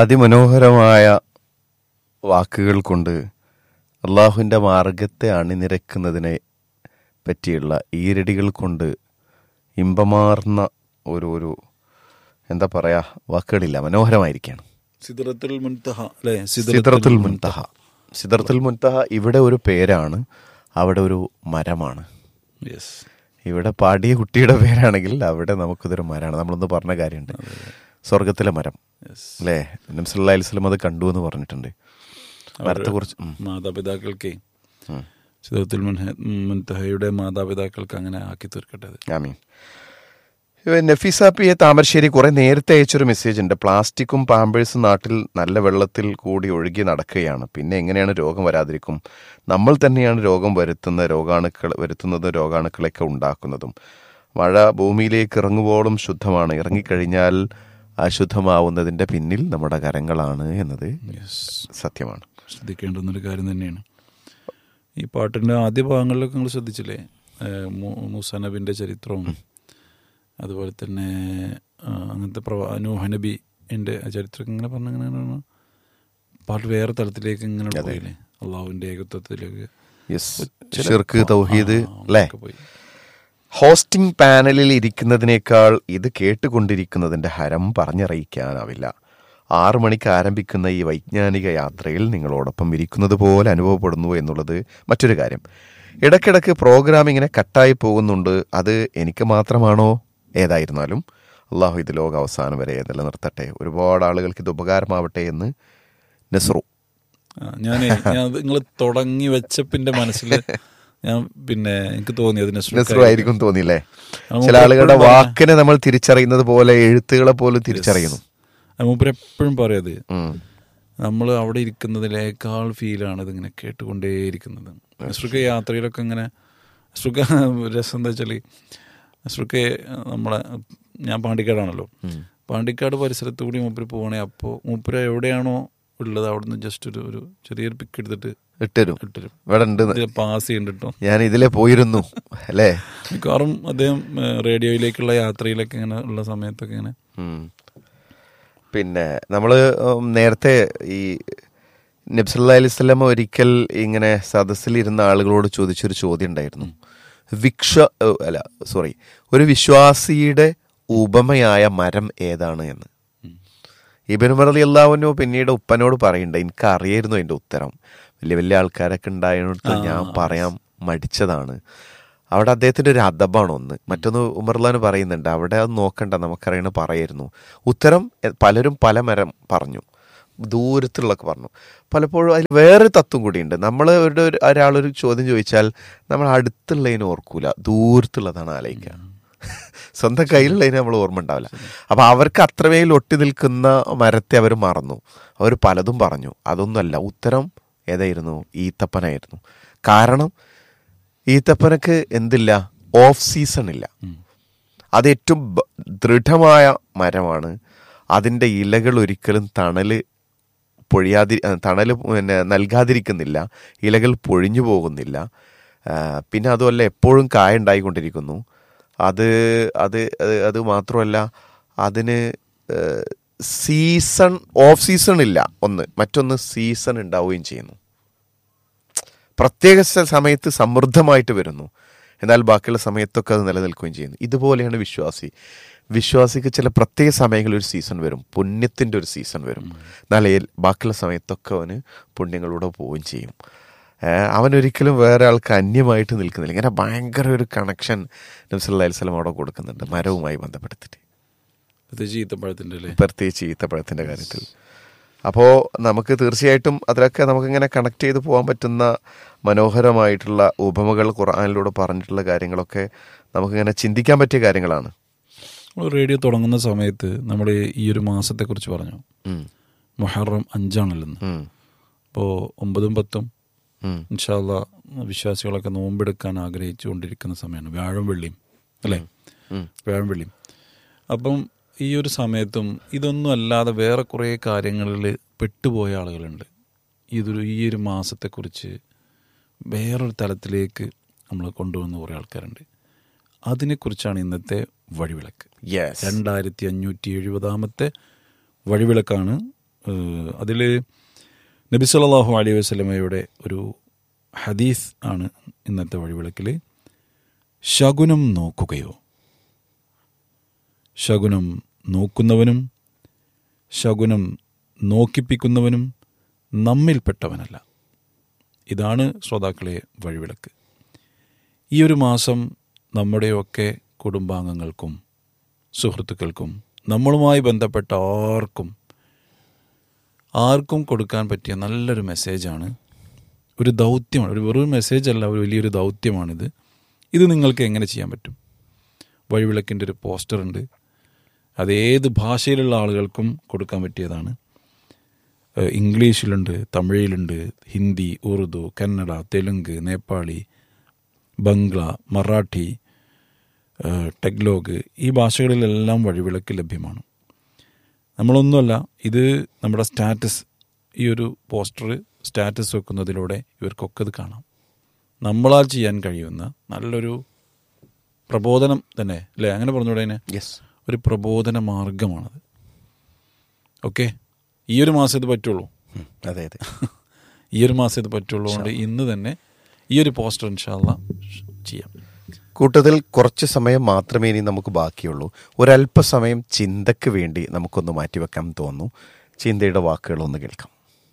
അതിമനോഹരമായ വാക്കുകൾ കൊണ്ട് അള്ളാഹുവിൻ്റെ മാർഗത്തെ അണിനിരക്കുന്നതിനെ പറ്റിയുള്ള ഈരടികൾ കൊണ്ട് ഇമ്പമാർന്ന ഒരു ഒരു എന്താ പറയാ വാക്കുകളില്ല മനോഹരമായിരിക്കുകയാണ് സിദ്റത്തുൽ മുൻതഹ അല്ലേ സിദ്റത്തുൽ മുൻതഹ സിദ്റത്തുൽ മുൻതഹ ഇവിടെ ഒരു പേരാണ് അവിടെ ഒരു മരമാണ് യെസ് ഇവിടെ പാടിയ കുട്ടിയുടെ പേരാണെങ്കിൽ അവിടെ നമുക്കിതൊരു മരമാണ് നമ്മളൊന്ന് പറഞ്ഞ കാര്യമുണ്ട് സ്വർഗത്തിലെ മരം യെസ് അല്ലേ നംസല്ലാ അലിസ്ലം അത് കണ്ടു എന്ന് പറഞ്ഞിട്ടുണ്ട് മരത്തെ കുറിച്ച് മാതാപിതാക്കൾക്ക് ഉം. സിദ്റത്തുൽ മുൻഹ- മുൻതഹയുടെ മാതാപിതാക്കൾക്ക് അങ്ങനെ ആക്കി തീർക്കട്ടെ അത് ആമീൻ ഇവൻ നഫീസ പി എ താമരശ്ശേരി കുറെ നേരത്തെ അയച്ചൊരു മെസ്സേജ് ഉണ്ട് പ്ലാസ്റ്റിക്കും പാമ്പേഴ്സും നാട്ടിൽ നല്ല വെള്ളത്തിൽ കൂടി ഒഴുകി നടക്കുകയാണ് പിന്നെ എങ്ങനെയാണ് രോഗം വരാതിരിക്കും നമ്മൾ തന്നെയാണ് രോഗം വരുത്തുന്ന രോഗാണുക്കൾ വരുത്തുന്നതും രോഗാണുക്കളൊക്കെ ഉണ്ടാക്കുന്നതും മഴ ഭൂമിയിലേക്ക് ഇറങ്ങുവോളം ശുദ്ധമാണ് ഇറങ്ങിക്കഴിഞ്ഞാൽ അശുദ്ധമാവുന്നതിന്റെ പിന്നിൽ നമ്മുടെ കരങ്ങളാണ് എന്നത് യെസ് സത്യമാണ് ശ്രദ്ധിക്കേണ്ടുന്നൊരു കാര്യം തന്നെയാണ് ഈ പാട്ടിൻ്റെ ആദ്യ ഭാഗങ്ങളിലൊക്കെ നിങ്ങൾ ശ്രദ്ധിച്ചില്ലേ ഏഹ് മൂ- മൂസ നബിൻ്റെ ചരിത്രവും അതുപോലെ തന്നെ ആ, അങ്ങനത്തെ പ്രവാ നൂഹ നബി എൻ്റെ ചരിത്രം ഇങ്ങനെ പറഞ്ഞ ഇങ്ങനെ പാട്ട് വേറെ തലത്തിലേക്ക് ഇങ്ങനെ പോയില്ലേ അള്ളാഹുവിൻ്റെ ഏകത്വത്തിലേക്ക് യെസ് ഷിർക്ക് തൗഹീദ് അല്ലേ ഒക്കെ പോയി ഹോസ്റ്റിംഗ് പാനലിൽ ഇരിക്കുന്നതിനേക്കാൾ ഇത് കേട്ടുകൊണ്ടിരിക്കുന്നതിന്റെ ഹരം പറഞ്ഞറിയിക്കാനാവില്ല ആറു മണിക്ക് ആരംഭിക്കുന്ന ഈ വൈജ്ഞാനിക യാത്രയിൽ നിങ്ങളോടൊപ്പം ഇരിക്കുന്നത് പോലെ അനുഭവപ്പെടുന്നു എന്നുള്ളത് മറ്റൊരു കാര്യം ഇടയ്ക്കിടയ്ക്ക് പ്രോഗ്രാം ഇങ്ങനെ കട്ടായി പോകുന്നുണ്ട് അത് എനിക്ക് മാത്രമാണോ ഏതായിരുന്നാലും അള്ളാഹു ഇത് ലോക അവസാനം വരെ നിലനിർത്തട്ടെ ഒരുപാട് ആളുകൾക്ക് ഇത് ഉപകാരമാവട്ടെ എന്ന് നെസ്റു ഞാൻ ഞാൻ നിങ്ങൾ തുടങ്ങി വെച്ചപ്പിന്റെ മനസ്സിൽ ഞാൻ പിന്നെ എനിക്ക് തോന്നി അതിനെ നെസ്റു ആയിരിക്കും തോന്നിയില്ലേ നമുക്ക് ചില ആളുകളുടെ എപ്പോഴും പറയാം. വാക്കിനെ നമ്മൾ തിരിച്ചറിയുന്നത് പോലെ എഴുത്തുകളെ പോലും തിരിച്ചറിയുന്നു മൂപ്പര് എപ്പോഴും പറയത് ഉം. നമ്മൾ അവിടെ ഇരിക്കുന്നതിനേക്കാൾ ഫീലാണ് ഇതിങ്ങനെ കേട്ടുകൊണ്ടേയിരിക്കുന്നത് അശ്രുക്ക യാത്രയിലൊക്കെ ഇങ്ങനെ അശ്രുക്ക രസം എന്താ വെച്ചാൽ അശ്രുക്ക നമ്മളെ ഞാൻ പാണ്ടിക്കാടാണല്ലോ പാണ്ടിക്കാട് പരിസരത്ത് കൂടി മൂപ്പര് പോകണേ അപ്പോൾ മൂപ്പര് എവിടെയാണോ ഉള്ളത് അവിടുന്ന് ജസ്റ്റ് ഒരു ഒരു ചെറിയൊരു പിക്ക് എടുത്തിട്ട് ഇട്ടരും ഇട്ടരും ഇവിടെ ഉണ്ട് ഇത് പാസ് ചെയ്യണ്ടിട്ടോ ഞാൻ ഇതിലെ പോയിരുന്നു അല്ലേ മിക്കവാറും അദ്ദേഹം ഏഹ്, റേഡിയോയിലേക്കുള്ള യാത്രയിലൊക്കെ ഇങ്ങനെ ഉള്ള സമയത്തൊക്കെ ഇങ്ങനെ ഉം. പിന്നെ നമ്മള് ഉം, നേരത്തെ ഈ നബ്സല്ലാ അലൈഹി സ്വലമ ഒരിക്കൽ ഇങ്ങനെ സദസ്സിലിരുന്ന ആളുകളോട് ചോദിച്ചൊരു ചോദ്യം ഉണ്ടായിരുന്നു വിക്ഷ ഏഹ്, അല്ല സോറി ഒരു വിശ്വാസിയുടെ ഉപമയായ മരം ഏതാണ് എന്ന് ഇബനുമർ അലി അള്ളാഹുനു പിന്നീട് ഉപ്പനോട് പറയണ്ട എനിക്ക് അറിയായിരുന്നു അതിന്റെ ഉത്തരം വലിയ വലിയ ആൾക്കാരൊക്കെ ഉണ്ടായിട്ട് ഞാൻ പറയാൻ മടിച്ചതാണ് അവിടെ അദ്ദേഹത്തിന്റെ ഒരു അദബാണ് ഒന്ന് മറ്റൊന്ന് ഉമർലാൻ പറയുന്നുണ്ട് അവിടെ അത് നോക്കണ്ട നമുക്കറിയണ പറയായിരുന്നു ഉത്തരം എ- പലരും പല മരം പറഞ്ഞു ദൂരത്തുള്ളൊക്കെ പറഞ്ഞു പലപ്പോഴും അതിൽ വേറെ തത്വം കൂടിയുണ്ട് നമ്മൾ ഒരു ഒരു- ഒരാളൊരു ചോദ്യം ചോദിച്ചാൽ നമ്മൾ അടുത്തുള്ളതിനെ ഓർക്കൂല ദൂരത്തുള്ളതാണ് ആലോചിക്കുക സ്വന്തം കയ്യിലുള്ളതിന് നമ്മൾ ഓർമ്മ ഉണ്ടാവില്ല അപ്പൊ അവർക്ക് അത്രമേൽ ഒട്ടി നിൽക്കുന്ന മരത്തെ അവർ മറന്നു അവർ പലതും പറഞ്ഞു അതൊന്നുമല്ല ഉത്തരം ഏതായിരുന്നു ഈത്തപ്പനായിരുന്നു കാരണം ഈത്തപ്പനക്ക് എന്തില്ല ഓഫ് സീസൺ ഇല്ല അത് ഏറ്റവും ബ- ദൃഢമായ മരമാണ് അതിൻ്റെ ഇലകൾ ഒരിക്കലും തണല് പൊഴിയാതി ആ, തണല് പിന്നെ നൽകാതിരിക്കുന്നില്ല ഇലകൾ പൊഴിഞ്ഞു പോകുന്നില്ല ആ, പിന്നെ അതുമല്ല എപ്പോഴും കായ ഉണ്ടായിക്കൊണ്ടിരിക്കുന്നു അത് അത് അത് അത് മാത്രമല്ല അതിന് സീസൺ ഓഫ് സീസൺ ഇല്ല ഒന്ന് മറ്റൊന്ന് സീസൺ ഉണ്ടാവുകയും ചെയ്യുന്നു പ്രത്യേക സ- സമയത്ത് സമൃദ്ധമായിട്ട് വരുന്നു എന്നാൽ ബാക്കിയുള്ള സമയത്തൊക്കെ അത് നിലനിൽക്കുകയും ചെയ്യുന്നു ഇതുപോലെയാണ് വിശ്വാസി വിശ്വാസിക്ക് ചില പ്രത്യേക സമയങ്ങളിൽ ഒരു സീസൺ വരും പുണ്യത്തിൻ്റെ ഒരു സീസൺ വരും എന്നാൽ ഏൽ- ബാക്കിയുള്ള സമയത്തൊക്കെ അവന് പുണ്യങ്ങളിലൂടെ പോവുകയും ചെയ്യും ഏഹ് അവനൊരിക്കലും വേറെ ആൾക്ക് അന്യമായിട്ട് നിൽക്കുന്നില്ല ഇങ്ങനെ ഭയങ്കര ഒരു കണക്ഷൻ നബ്സല്ലാ അലിസ്ലം അവിടെ കൊടുക്കുന്നുണ്ട് മരവുമായി ബന്ധപ്പെടുത്തിയിട്ട് പ്രത്യേകിച്ച് ഈത്തപ്പഴത്തിൻ്റെ അല്ലേ പ്രത്യേകിച്ച് ഈത്തപ്പഴത്തിൻ്റെ കാര്യത്തിൽ അപ്പോൾ നമുക്ക് തീർച്ചയായിട്ടും അതിലൊക്കെ നമുക്കിങ്ങനെ കണക്ട് ചെയ്ത് പോകാൻ പറ്റുന്ന മനോഹരമായിട്ടുള്ള ഉപമകൾ ഖുർആാനിലൂടെ പറഞ്ഞിട്ടുള്ള കാര്യങ്ങളൊക്കെ നമുക്കിങ്ങനെ ചിന്തിക്കാൻ പറ്റിയ കാര്യങ്ങളാണ് നമ്മൾ റേഡിയോ തുടങ്ങുന്ന സമയത്ത് നമ്മൾ ഈ ഒരു മാസത്തെക്കുറിച്ച് പറഞ്ഞു ഉം. മുഹറം അഞ്ചാണല്ലോ ഇന്ന് ഉം. അപ്പോൾ ഒമ്പതും പത്തും ഉം. ഇൻഷാല്ല വിശ്വാസികളൊക്കെ നോമ്പെടുക്കാൻ ആഗ്രഹിച്ചു കൊണ്ടിരിക്കുന്ന സമയമാണ് വ്യാഴം വെള്ളിയും അല്ലേ ഉം. വ്യാഴം വെള്ളിയും അപ്പം ഈ ഒരു സമയത്തും ഇതൊന്നും അല്ലാതെ വേറെ കുറേ കാര്യങ്ങളിൽ പെട്ടുപോയ ആളുകളുണ്ട് ഇതൊരു ഈ ഒരു മാസത്തെക്കുറിച്ച് വേറൊരു തലത്തിലേക്ക് നമ്മൾ കൊണ്ടുവന്ന കുറേ ആൾക്കാരുണ്ട് അതിനെക്കുറിച്ചാണ് ഇന്നത്തെ വഴിവിളക്ക് യെസ് രണ്ടായിരത്തി അഞ്ഞൂറ്റി എഴുപതാമത്തെ വഴിവിളക്കാണ് അതിൽ നബി സല്ലല്ലാഹു അലൈഹി വസല്ലമയുടെ ഒരു ഹദീസ് ആണ് ഇന്നത്തെ വഴിവിളക്കിൽ ശകുനം നോക്കുകയോ ശകുനം നോക്കുന്നവനും ശകുനം നോക്കിപ്പിക്കുന്നവനും നമ്മിൽപ്പെട്ടവനല്ല ഇതാണ് ശ്രോതാക്കളെ വഴിവിളക്ക് ഈ ഒരു മാസം നമ്മുടെയൊക്കെ കുടുംബാംഗങ്ങൾക്കും സുഹൃത്തുക്കൾക്കും നമ്മളുമായി ബന്ധപ്പെട്ട ആർക്കും ആർക്കും കൊടുക്കാൻ പറ്റിയ നല്ലൊരു മെസ്സേജാണ് ഒരു ദൗത്യമാണ് ഒരു വെറും മെസ്സേജ് അല്ല ഒരു വലിയൊരു ദൗത്യമാണിത് ഇത് നിങ്ങൾക്ക് എങ്ങനെ ചെയ്യാൻ പറ്റും വഴിവിളക്കിൻ്റെ ഒരു പോസ്റ്റർ ഉണ്ട് അത് ഏത് ഭാഷയിലുള്ള ആളുകൾക്കും കൊടുക്കാൻ പറ്റിയതാണ് ഏഹ് ഇംഗ്ലീഷിലുണ്ട് തമിഴിലുണ്ട് ഹിന്ദി ഉറുദു കന്നഡ തെലുങ്ക് നേപ്പാളി ബംഗ്ല മറാഠി ഏഹ് ടെഗ്ലോഗ് ഈ ഭാഷകളിലെല്ലാം വഴിവിളക്ക് ലഭ്യമാണ് നമ്മളൊന്നുമല്ല ഇത് നമ്മുടെ സ്റ്റാറ്റസ് ഈ ഒരു പോസ്റ്റർ സ്റ്റാറ്റസ് വെക്കുന്നതിലൂടെ ഇവർക്കൊക്കെ ഇത് കാണാം നമ്മളാൽ ചെയ്യാൻ കഴിയുന്ന നല്ലൊരു പ്രബോധനം തന്നെ അല്ലേ അങ്ങനെ പറഞ്ഞൂടെ അതിനെ യെസ് ഒരു പ്രബോധന മാർഗമാണത് ഓക്കെ ഈ ഒരു മാസം ഇത് പറ്റുള്ളൂ അതെ അതെ ഈ ഒരു മാസം ഇത് പറ്റുള്ളൂ കൊണ്ട് ഇന്ന് തന്നെ ഈ ഒരു പോസ്റ്റർ ഇൻഷാല്ല ചെയ്യാം കൂട്ടത്തിൽ കുറച്ച് സമയം മാത്രമേ ഇനി നമുക്ക് ബാക്കിയുള്ളൂ ഒരല്പസമയം ചിന്തയ്ക്ക് വേണ്ടി നമുക്കൊന്ന് മാറ്റിവെക്കാൻ തോന്നുന്നു ചിന്തയുടെ വാക്കുകളൊന്ന് കേൾക്കാം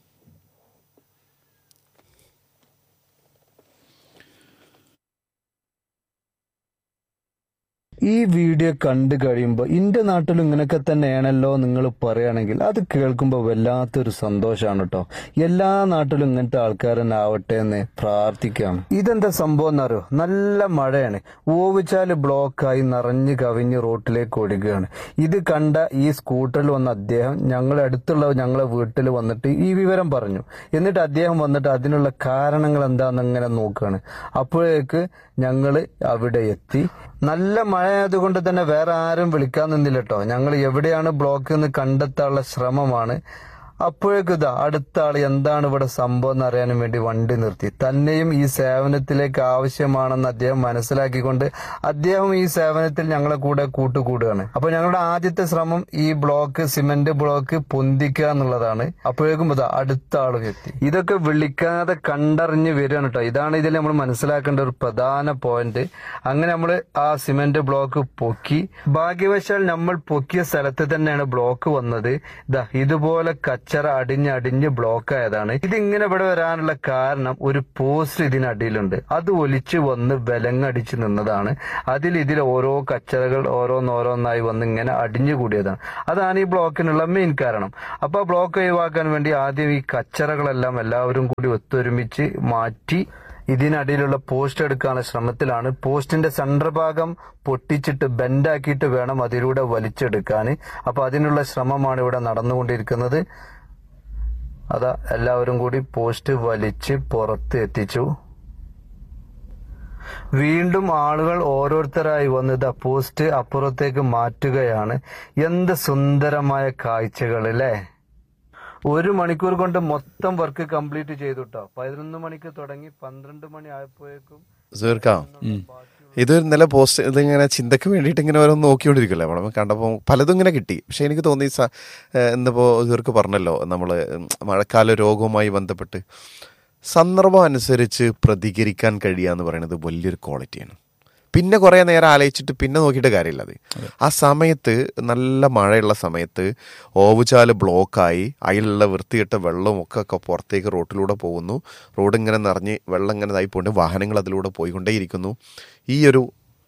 ഈ വീഡിയോ കണ്ടു കഴിയുമ്പോൾ ഇന്റെ നാട്ടിലും ഇങ്ങനെയൊക്കെ തന്നെയാണല്ലോ നിങ്ങൾ പറയുകയാണെങ്കിൽ അത് കേൾക്കുമ്പോൾ വല്ലാത്തൊരു സന്തോഷമാണ് കേട്ടോ എല്ലാ നാട്ടിലും ഇങ്ങനത്തെ ആൾക്കാർ തന്നെ ആവട്ടെ എന്ന് പ്രാർത്ഥിക്കാം ഇതെന്താ സംഭവം എന്നറിയോ നല്ല മഴയാണ് ഓവിച്ചാല് ബ്ലോക്കായി നിറഞ്ഞു കവിഞ്ഞ് റോട്ടിലേക്ക് ഒഴുകുകയാണ് ഇത് കണ്ട ഈ സ്കൂട്ടറിൽ വന്ന അദ്ദേഹം ഞങ്ങളെ അടുത്തുള്ള ഞങ്ങളെ വീട്ടിൽ വന്നിട്ട് ഈ വിവരം പറഞ്ഞു എന്നിട്ട് അദ്ദേഹം വന്നിട്ട് അതിനുള്ള കാരണങ്ങൾ എന്താണെന്ന് ഇങ്ങനെ നോക്കുകയാണ് അപ്പോഴേക്ക് ഞങ്ങള് അവിടെ എത്തി നല്ല മഴ ആയതുകൊണ്ട് തന്നെ വേറെ ആരും വിളിക്കാൻ നിന്നില്ല കേട്ടോ ഞങ്ങൾ എവിടെയാണ് ബ്ലോക്ക് എന്ന് കണ്ടെത്താനുള്ള ശ്രമമാണ് അപ്പോഴേക്കും ഇതാ അടുത്ത ആള് എന്താണ് ഇവിടെ സംഭവം എന്ന് അറിയാനും വേണ്ടി വണ്ടി നിർത്തി തന്നെയും ഈ സേവനത്തിലേക്ക് ആവശ്യമാണെന്ന് അദ്ദേഹം മനസ്സിലാക്കിക്കൊണ്ട് അദ്ദേഹം ഈ സേവനത്തിൽ ഞങ്ങളെ കൂടെ കൂട്ടുകൂടുകയാണ് അപ്പൊ ഞങ്ങളുടെ ആദ്യത്തെ ശ്രമം ഈ ബ്ലോക്ക് സിമന്റ് ബ്ലോക്ക് പൊന്തിക്കുക എന്നുള്ളതാണ് അപ്പോഴേക്കും ഇതാ അടുത്ത ആളും എത്തി ഇതൊക്കെ വിളിക്കാതെ കണ്ടറിഞ്ഞ് വരികയാണ് കേട്ടോ ഇതാണ് ഇതിൽ നമ്മൾ മനസ്സിലാക്കേണ്ട ഒരു പ്രധാന പോയിന്റ് അങ്ങനെ നമ്മൾ ആ സിമന്റ് ബ്ലോക്ക് പൊക്കി ഭാഗ്യവശാൽ നമ്മൾ പൊക്കിയ സ്ഥലത്ത് തന്നെയാണ് ബ്ലോക്ക് വന്നത് ഇതാ ഇതുപോലെ കച്ചറ അടിഞ്ഞ് അടിഞ്ഞ് ബ്ലോക്ക് ആയതാണ് ഇതിങ്ങനെ ഇവിടെ വരാനുള്ള കാരണം ഒരു പോസ്റ്റ് ഇതിനടിയിലുണ്ട് അത് ഒലിച്ചു വന്ന് വിലങ്ങടിച്ച് നിന്നതാണ് അതിൽ ഇതിൽ ഓരോ കച്ചറകൾ ഓരോന്നോരോന്നായി വന്ന് ഇങ്ങനെ അടിഞ്ഞു കൂടിയതാണ് അതാണ് ഈ ബ്ലോക്കിനുള്ള മെയിൻ കാരണം അപ്പൊ ആ ബ്ലോക്ക് ഒഴിവാക്കാൻ വേണ്ടി ആദ്യം ഈ കച്ചറകളെല്ലാം എല്ലാവരും കൂടി ഒത്തൊരുമിച്ച് മാറ്റി ഇതിനടിയിലുള്ള പോസ്റ്റ് എടുക്കാനുള്ള ശ്രമത്തിലാണ് പോസ്റ്റിന്റെ സെന്റർ ഭാഗം പൊട്ടിച്ചിട്ട് ബെൻഡാക്കിയിട്ട് വേണം അതിലൂടെ വലിച്ചെടുക്കാൻ അപ്പൊ അതിനുള്ള ശ്രമമാണ് ഇവിടെ നടന്നുകൊണ്ടിരിക്കുന്നത് അതാ എല്ലാവരും കൂടി പോസ്റ്റ് വലിച്ച് പുറത്ത് എത്തിച്ചു വീണ്ടും ആളുകൾ ഓരോരുത്തരായി വന്ന് ഇതാ പോസ്റ്റ് അപ്പുറത്തേക്ക് മാറ്റുകയാണ് എന്ത് സുന്ദരമായ കാഴ്ചകൾ അല്ലേ ഒരു മണിക്കൂർ കൊണ്ട് മൊത്തം വർക്ക് കംപ്ലീറ്റ് ചെയ്തു കേട്ടോ പതിനൊന്ന് മണിക്ക് തുടങ്ങി പന്ത്രണ്ട് മണി ആയപ്പോഴേക്കും തീർക്കാം ഇത് ഇന്നലെ പോസ്റ്റ് ഇതിങ്ങനെ ചിന്തക്ക് വേണ്ടിയിട്ട് ഇങ്ങനെ ഓരോന്ന് നോക്കിക്കൊണ്ടിരിക്കല്ലേ നമ്മൾ കണ്ടപ്പോൾ പലതും ഇങ്ങനെ കിട്ടി പക്ഷെ എനിക്ക് തോന്നി സ- ഏഹ് ഇന്നിപ്പോൾ ഇവർക്ക് പറഞ്ഞല്ലോ നമ്മൾ മഴക്കാല രോഗവുമായി ബന്ധപ്പെട്ട് സന്ദർഭം അനുസരിച്ച് പ്രതികരിക്കാൻ കഴിയുക എന്ന് പറയുന്നത് വലിയൊരു ക്വാളിറ്റിയാണ് പിന്നെ കുറേ നേരം ആലോചിച്ചിട്ട് പിന്നെ നോക്കിയിട്ട് കാര്യമില്ല അത് ആ സമയത്ത് നല്ല മഴയുള്ള സമയത്ത് ഓവുചാല് ബ്ലോക്കായി അതിലുള്ള വൃത്തികെട്ട വെള്ളവും ഒക്കെ ഒക്കെ പുറത്തേക്ക് റോട്ടിലൂടെ പോകുന്നു റോഡ് ഇങ്ങനെ നിറഞ്ഞ് വെള്ളം ഇങ്ങനെ ഇതായി പോയിട്ട് വാഹനങ്ങൾ അതിലൂടെ പോയിക്കൊണ്ടേയിരിക്കുന്നു ഈ ഒരു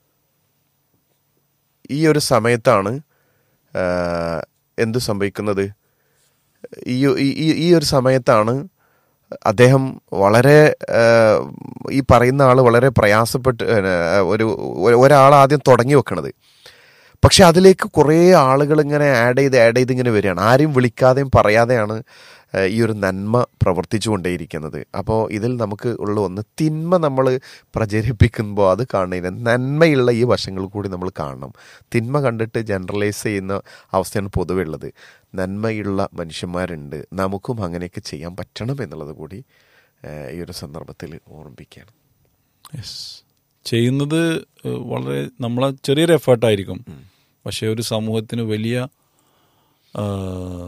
ഈ ഒരു സമയത്താണ് ആ, എന്ത് സംഭവിക്കുന്നത് ഈ ഈ- ഈ- ഈ ഒരു സമയത്താണ് അദ്ദേഹം വളരെ ആ, ഈ പറയുന്ന ആൾ വളരെ പ്രയാസപ്പെട്ട് ആ, ഒരു ഒരു- ഒരാൾ ആദ്യം തുടങ്ങി വെക്കണത് പക്ഷെ അതിലേക്ക് കുറേ ആളുകൾ ഇങ്ങനെ ആഡ് ചെയ്ത് ആഡ് ചെയ്ത് ഇങ്ങനെ വരികയാണ് ആരെയും വിളിക്കാതെയും പറയാതെയാണ് ആ, ഈ ഒരു നന്മ പ്രവർത്തിച്ചു കൊണ്ടേയിരിക്കുന്നത് അപ്പോൾ ഇതിൽ നമുക്ക് ഉള്ള ഒന്ന് തിന്മ നമ്മൾ പ്രചരിപ്പിക്കുമ്പോൾ അത് കാണുന്നതിന് നന്മയുള്ള ഈ വശങ്ങൾ കൂടി നമ്മൾ കാണണം തിന്മ കണ്ടിട്ട് ജനറലൈസ് ചെയ്യുന്ന അവസ്ഥയാണ് പൊതുവെ ഉള്ളത് നന്മയുള്ള മനുഷ്യന്മാരുണ്ട് നമുക്കും അങ്ങനെയൊക്കെ ചെയ്യാൻ പറ്റണം എന്നുള്ളത് കൂടി ആ, ഈ ഒരു സന്ദർഭത്തിൽ ഓർമ്മിപ്പിക്കുകയാണ് യെസ് ചെയ്യുന്നത് ഏഹ്, വളരെ നമ്മളെ ചെറിയൊരു എഫേർട്ടായിരിക്കും പക്ഷേ ഒരു സമൂഹത്തിന് വലിയ ആ,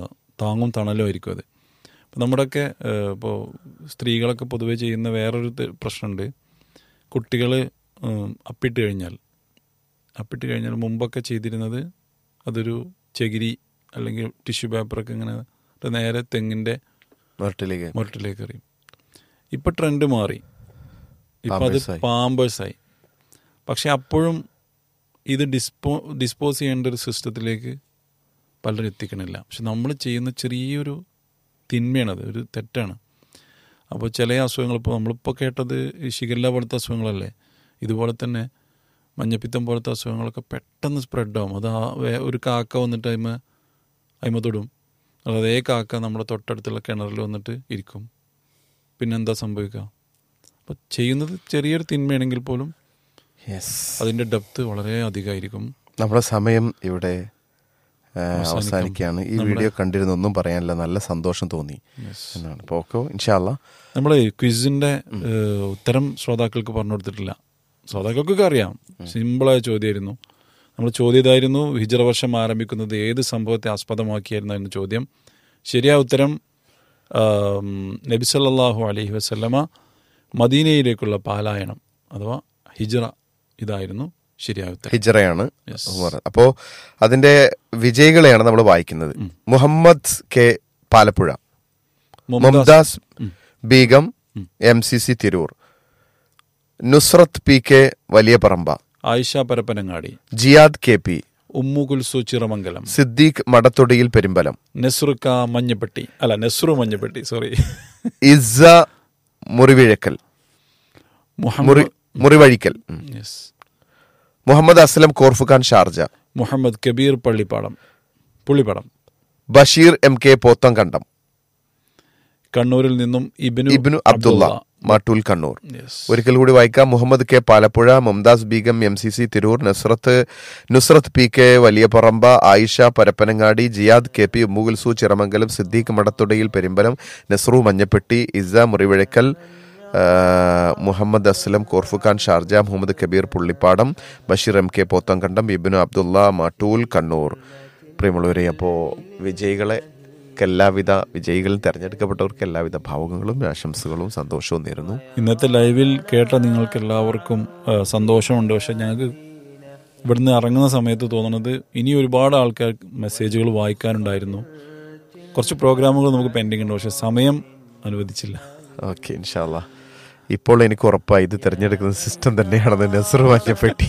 താങ്ങും തണലും ആയിരിക്കും അത് അപ്പോൾ നമ്മുടെയൊക്കെ ഇപ്പോൾ സ്ത്രീകളൊക്കെ പൊതുവെ ചെയ്യുന്ന വേറൊരു ത- പ്രശ്നമുണ്ട് കുട്ടികൾ അപ്പിട്ട് കഴിഞ്ഞാൽ അപ്പിട്ട് കഴിഞ്ഞാൽ മുമ്പൊക്കെ ചെയ്തിരുന്നത് അതൊരു ചകിരി അല്ലെങ്കിൽ ടിഷ്യൂ പേപ്പറൊക്കെ ഇങ്ങനെ ഇട്ട് നേരെ തെങ്ങിൻ്റെ വീട്ടിലേക്ക് മുരട്ടിലേക്ക് എറിയും ഇപ്പം ട്രെൻഡ് മാറി ഇപ്പം അത് Pampers ആയി. പാമ്പേഴ്സായി പക്ഷെ അപ്പോഴും ഇത് ഡിസ്പോ ഡിസ്പോസ് ചെയ്യേണ്ട ഒരു സിസ്റ്റത്തിലേക്ക് പലരും എത്തിക്കണില്ല പക്ഷെ നമ്മൾ ചെയ്യുന്ന ചെറിയൊരു തിന്മയാണത് ഒരു തെറ്റാണ് അപ്പോൾ ചില അസുഖങ്ങൾ ഇപ്പോൾ നമ്മളിപ്പോൾ കേട്ടത് ഈ ഷിഗല്ല പോലത്തെ അസുഖങ്ങളല്ലേ ഇതുപോലെ തന്നെ മഞ്ഞപ്പിത്തം പോലത്തെ അസുഖങ്ങളൊക്കെ പെട്ടെന്ന് സ്പ്രെഡ് ആവും അത് ആ വേ- ഒരു കാക്ക വന്നിട്ട് അതിമ അതിമ തൊടും അത് അതേ കാക്ക നമ്മുടെ തൊട്ടടുത്തുള്ള കിണറിൽ വന്നിട്ട് ഇരിക്കും പിന്നെന്താ സംഭവിക്കുക അപ്പോൾ ചെയ്യുന്നത് ചെറിയൊരു തിന്മയാണെങ്കിൽ പോലും യെസ് അതിൻ്റെ ഡെപ്ത് വളരെ അധികമായിരിക്കും നമ്മുടെ സമയം ഇവിടെ ആ, അവസാനിക്കാം. അവസാനിക്കുകയാണ് ഈ നമ്മുടെ- വീഡിയോ കണ്ടിരുന്നൊന്നും പറയാനില്ല നല്ല സന്തോഷം തോന്നി എന്നാണ് അപ്പോൾ ഓക്കെ ഇൻഷാല്ല നമ്മൾ ക്വിസിൻ്റെ ഉത്തരം ശ്രോതാക്കൾക്ക് പറഞ്ഞു കൊടുത്തിട്ടില്ല ശ്രോതാക്കൾക്കൊക്കെ അറിയാം സിമ്പിളായ ചോദ്യമായിരുന്നു നമ്മൾ ചോദ്യം ഇതായിരുന്നു ഹിജറ വർഷം ആരംഭിക്കുന്നത് ഏത് സംഭവത്തെ ആസ്പദമാക്കിയായിരുന്നു എന്ന ചോദ്യം ശരിയായ ഉത്തരം ആം, നബി സല്ലല്ലാഹു അലൈഹി വസല്ലമ മദീനയിലേക്കുള്ള പാലായനം അഥവാ ഹിജറ ഇതായിരുന്നു ശരിയായ ഉത്തരം ഹിജറയാണ് Yes. ഉമർ. അപ്പോ അതിന്റെ വിജയികളെയാണ് നമ്മൾ വായിക്കുന്നത് Muhammad K Palappuzha Mumtaz Begum M C C Tirur Nusrath P K Valiyaparamba Ayisha Parappanangadi Jiyad K P Ummu Kulsu Chiramangalam Siddique Madathodiyil Perumbalam നെസ്റുക്ക മഞ്ഞപ്പെട്ടി അല്ല നെസ്റു മഞ്ഞപ്പെട്ടി സോറി ഇസ്സ മുറിവിഴക്കൽ മുറി മുഹമ്മദ് മുറിവഴിക്കൽ ഉം. Yes Muhammad Aslam Khorfakkan Sharjah Muhammad Kabeer Pallippadam Pullippadam Basheer M K Pothankandam കണ്ണൂരിൽ നിന്നും ഇബിനു ഇബ്നു അബ്ദുള്ള മാട്ടൂൽ കണ്ണൂർ യെസ് ഒരിക്കൽ കൂടി വായിക്കാം Muhammad K Palappuzha Mumtaz Begum M C C Tirur Nasrath Nusrath P K Valiyaparamba Ayisha Parappanangadi Jiyad K P Ummukulsu Chiramangalam Siddique Madathodiyil Perumbalam Nasru Manjappetti Isa Murivazhikkal ആ, Muhammad Aslam Khorfakkan Sharjah Muhammad Kabeer Pullippadam Basheer M K Pothankandam Ibinu Abdulla Mattool Kannur പ്രിയമുള്ളവരെ അപ്പോൾ വിജയികളെ എല്ലാവിധ വിജയികളിൽ തെരഞ്ഞെടുക്കപ്പെട്ടവർക്ക് എല്ലാവിധ ഭാവുകങ്ങളും ആശംസകളും സന്തോഷവും നേരുന്നു ഇന്നത്തെ ലൈവിൽ കേട്ട നിങ്ങൾക്ക് എല്ലാവർക്കും ആ, സന്തോഷമുണ്ട് പക്ഷെ ഞങ്ങൾക്ക് ഇവിടുന്ന് ഇറങ്ങുന്ന സമയത്ത് തോന്നുന്നത് ഇനി ഒരുപാട് ആൾക്കാർ മെസ്സേജുകൾ വായിക്കാനുണ്ടായിരുന്നു കുറച്ച് പ്രോഗ്രാമുകൾ നമുക്ക് പെൻഡിങ് ഉണ്ട് പക്ഷെ സമയം അനുവദിച്ചില്ല ഓക്കെ ഇൻഷാല്ല ഇപ്പോൾ എനിക്ക് ഉറപ്പായി ഇത് തിരഞ്ഞെടുക്കുന്ന സിസ്റ്റം തന്നെയാണെന്ന് നസർ മഞ്ഞപ്പെട്ടി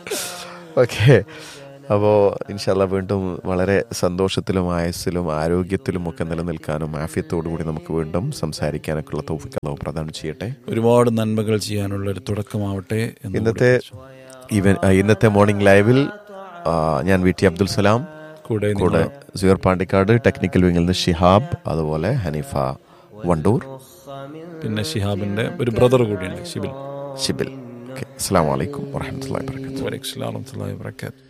ഓക്കെ അപ്പോൾ ഇൻഷാല്ല വീണ്ടും വളരെ സന്തോഷത്തിലും ആയസ്സിലും ആരോഗ്യത്തിലും ഒക്കെ നിലനിൽക്കാനും ആഫ്യത്തോടു കൂടി നമുക്ക് വീണ്ടും സംസാരിക്കാനൊക്കെ ഉള്ള തോഫിക്ക് അള്ളാഹു പ്രദാനം ചെയ്യട്ടെ ഒരുപാട് നന്മകൾ ചെയ്യാനുള്ള ഒരു തുടക്കമാവട്ടെ എന്ന് ഇന്നത്തെ ഇവൻ ആ, ഇന്നത്തെ മോർണിംഗ് ലൈവിൽ ആ, ഞാൻ വി ടി അബ്ദുൽ സലാം കൂടെ കൂടെ സുയർ പാണ്ടിക്കാട് ടെക്നിക്കൽ വിങ്ങിൽ നിന്ന് ഷിഹാബ് അതുപോലെ ഹനീഫ വണ്ടൂർ പിന്നെ ഷിഹാബിന്റെ ഒരു ബ്രദർ കൂടിയുണ്ട് ഷിബിൽ ഷിബിൽ ഓക്കെ അസ്സാം വലൈക്കും വാഹമത്തല്ലാ വാബർക്കാത്തു വലൈക്കും സ്ലാം വറഹ്മത്തുള്ളാഹി വബറകാതുഹു